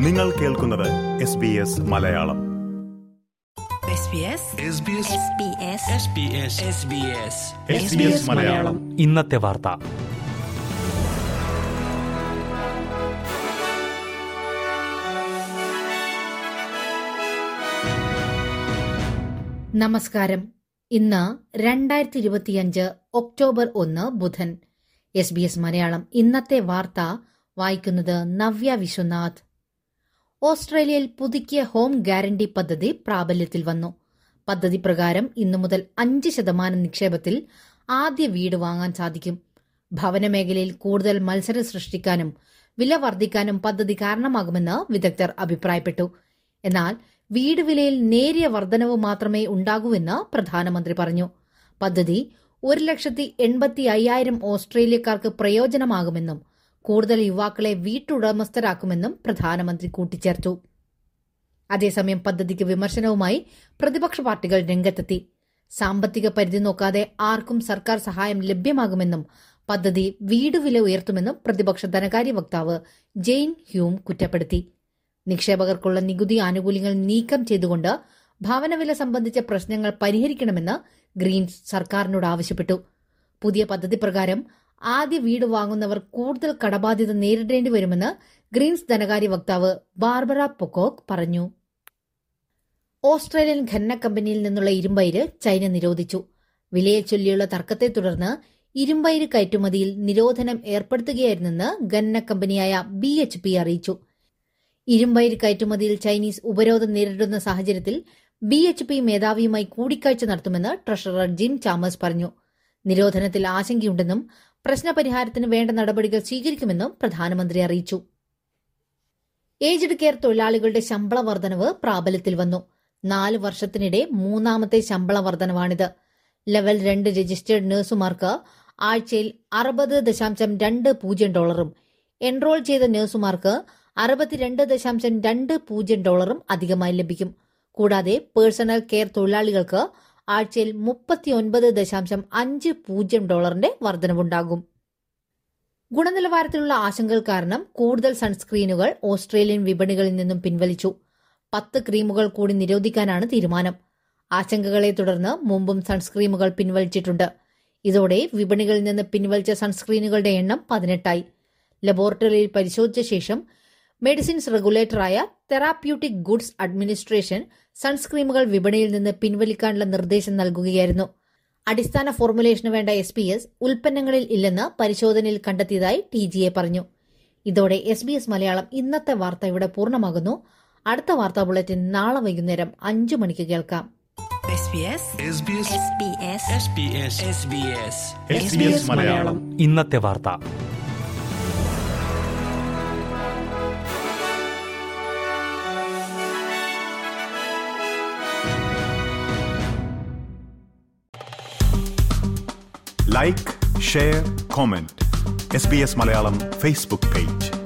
നിങ്ങൾ കേൾക്കുന്നത് S B S Malayalam SBS Malayalam ഇന്നത്തെ വാർത്ത നമസ്കാരം ഇന്ന് രണ്ടായിരത്തി ഇരുപത്തിയഞ്ച് ഒക്ടോബർ ഒന്ന് ബുധൻ എസ് ബി എസ് മലയാളം ഇന്നത്തെ വാർത്ത വായിക്കുന്നത് നവ്യ വിശ്വനാഥ് ഓസ്ട്രേലിയയിൽ പുതുക്കിയ ഹോം ഗ്യാരണ്ടി പദ്ധതി പ്രാബല്യത്തിൽ വന്നു പദ്ധതി പ്രകാരം ഇന്നു മുതൽ അഞ്ച് ശതമാനം നിക്ഷേപത്തിൽ ആദ്യ വീട് വാങ്ങാൻ സാധിക്കും ഭവന മേഖലയിൽ കൂടുതൽ മത്സരം സൃഷ്ടിക്കാനും വില വർദ്ധിക്കാനും പദ്ധതി കാരണമാകുമെന്ന് വിദഗ്ധർ അഭിപ്രായപ്പെട്ടു എന്നാൽ വീട് വിലയിൽ നേരിയ വർധനവ് മാത്രമേ ഉണ്ടാകൂവെന്ന് പ്രധാനമന്ത്രി പറഞ്ഞു പദ്ധതി ഒരു ലക്ഷത്തി എൺപത്തി അയ്യായിരം ഓസ്ട്രേലിയക്കാർക്ക് പ്രയോജനമാകുമെന്നും കൂടുതൽ യുവാക്കളെ വീട്ടുടമസ്ഥരാക്കുമെന്നും പ്രധാനമന്ത്രി കൂട്ടിച്ചേർത്തു അതേസമയം പദ്ധതിക്ക് വിമർശനവുമായി പ്രതിപക്ഷ പാർട്ടികൾ രംഗത്തെത്തി സാമ്പത്തിക പരിധി നോക്കാതെ ആർക്കും സർക്കാർ സഹായം ലഭ്യമാകുമെന്നും പദ്ധതി വീട് വില ഉയർത്തുമെന്നും പ്രതിപക്ഷ ധനകാര്യ വക്താവ് ജെയിൻ ഹ്യൂം കുറ്റപ്പെടുത്തി നിക്ഷേപകർക്കുള്ള നികുതി ആനുകൂല്യങ്ങൾ നീക്കം ചെയ്തുകൊണ്ട് ഭവനവില സംബന്ധിച്ച പ്രശ്നങ്ങൾ പരിഹരിക്കണമെന്ന് ഗ്രീൻസ് സർക്കാരിനോട് ആവശ്യപ്പെട്ടു പുതിയ പദ്ധതി പ്രകാരം ആദ്യ വീട് വാങ്ങുന്നവർ കൂടുതൽ കടബാധ്യത നേരിടേണ്ടി വരുമെന്ന് ഗ്രീൻസ് ധനകാര്യ വക്താവ് ബാർബറ പൊക്കോക്ക് പറഞ്ഞു ഓസ്ട്രേലിയൻ ഖന്ന കമ്പനിയിൽ നിന്നുള്ള ഇരുമ്പയിര് ചൈന നിരോധിച്ചു വിലയെ ചൊല്ലിയുള്ള തർക്കത്തെ തുടർന്ന് ഇരുമ്പയിര് കയറ്റുമതിയിൽ നിരോധനം ഏർപ്പെടുത്തുകയായിരുന്നെന്ന് ഗന്ന കമ്പനിയായ ബി എച്ച് പി അറിയിച്ചു ഇരുമ്പയിര് കയറ്റുമതിയിൽ ചൈനീസ് ഉപരോധം നേരിടുന്ന സാഹചര്യത്തിൽ ബി എച്ച് പി മേധാവിയുമായി കൂടിക്കാഴ്ച നടത്തുമെന്ന് ട്രഷറർ ജിം ചാമേഴ്സ് പറഞ്ഞു നിരോധനത്തിൽ ആശങ്കയുണ്ടെന്നും പ്രശ്നപരിഹാരത്തിന് വേണ്ട നടപടികൾ സ്വീകരിക്കുമെന്നും പ്രധാനമന്ത്രി അറിയിച്ചു ഏജ്ഡ് കെയർ തൊഴിലാളികളുടെ ശമ്പള വർധനവ് പ്രാബല്യത്തിൽ വന്നു നാല് വർഷത്തിനിടെ മൂന്നാമത്തെ ശമ്പള വർധനവാണിത് ലെവൽ രണ്ട് രജിസ്റ്റേർഡ് നഴ്സുമാർക്ക് ആഴ്ചയിൽ അറുപത് ദശാംശം രണ്ട് പൂജ്യം ഡോളറും എൻറോൾ ചെയ്ത നഴ്സുമാർക്ക് അറുപത്തിരണ്ട് ദശാംശം രണ്ട് പൂജ്യം ഡോളറും അധികമായി ലഭിക്കും കൂടാതെ പേഴ്സണൽ കെയർ തൊഴിലാളികൾക്ക് ആഴ്ചയിൽ മുപ്പത്തിയൊൻപത് ദശാംശം അഞ്ച് പൂജ്യം ഡോളറിന്റെ വർധനവുണ്ടാകും ഗുണനിലവാരത്തിലുള്ള ആശങ്കകൾ കാരണം കൂടുതൽ സൺസ്ക്രീനുകൾ ഓസ്ട്രേലിയൻ വിപണികളിൽ നിന്നും പിൻവലിച്ചു പത്ത് ക്രീമുകൾ കൂടി നിരോധിക്കാനാണ് തീരുമാനം ആശങ്കകളെ തുടർന്ന് മുമ്പും സൺസ്ക്രീമുകൾ പിൻവലിച്ചിട്ടുണ്ട് ഇതോടെ വിപണികളിൽ നിന്ന് പിൻവലിച്ച സൺസ്ക്രീനുകളുടെ എണ്ണം പതിനെട്ടായി ലബോറട്ടറിയിൽ പരിശോധിച്ച ശേഷം മെഡിസിൻസ് റെഗുലേറ്ററായ തെറാപ്യൂട്ടിക് ഗുഡ്സ് അഡ്മിനിസ്ട്രേഷൻ സൺസ്ക്രീമുകൾ വിപണിയിൽ നിന്ന് പിൻവലിക്കാനുള്ള നിർദ്ദേശം നൽകുകയായിരുന്നു അടിസ്ഥാന ഫോർമുലേഷന് വേണ്ട എസ് പി എസ് ഉൽപ്പന്നങ്ങളിൽ ഇല്ലെന്ന് പരിശോധനയിൽ കണ്ടെത്തിയതായി ടി ജി എ പറഞ്ഞു ഇതോടെ എസ് ബി എസ് മലയാളം ഇന്നത്തെ വാർത്ത ഇവിടെ പൂർണ്ണമാകുന്നു അടുത്ത വാർത്താ ബുള്ളറ്റിൻ നാളെ വൈകുന്നേരം അഞ്ചു മണിക്ക് കേൾക്കാം SBS മലയാളം ഇന്നത്തെ വാർത്ത like share comment S B S Malayalam Facebook page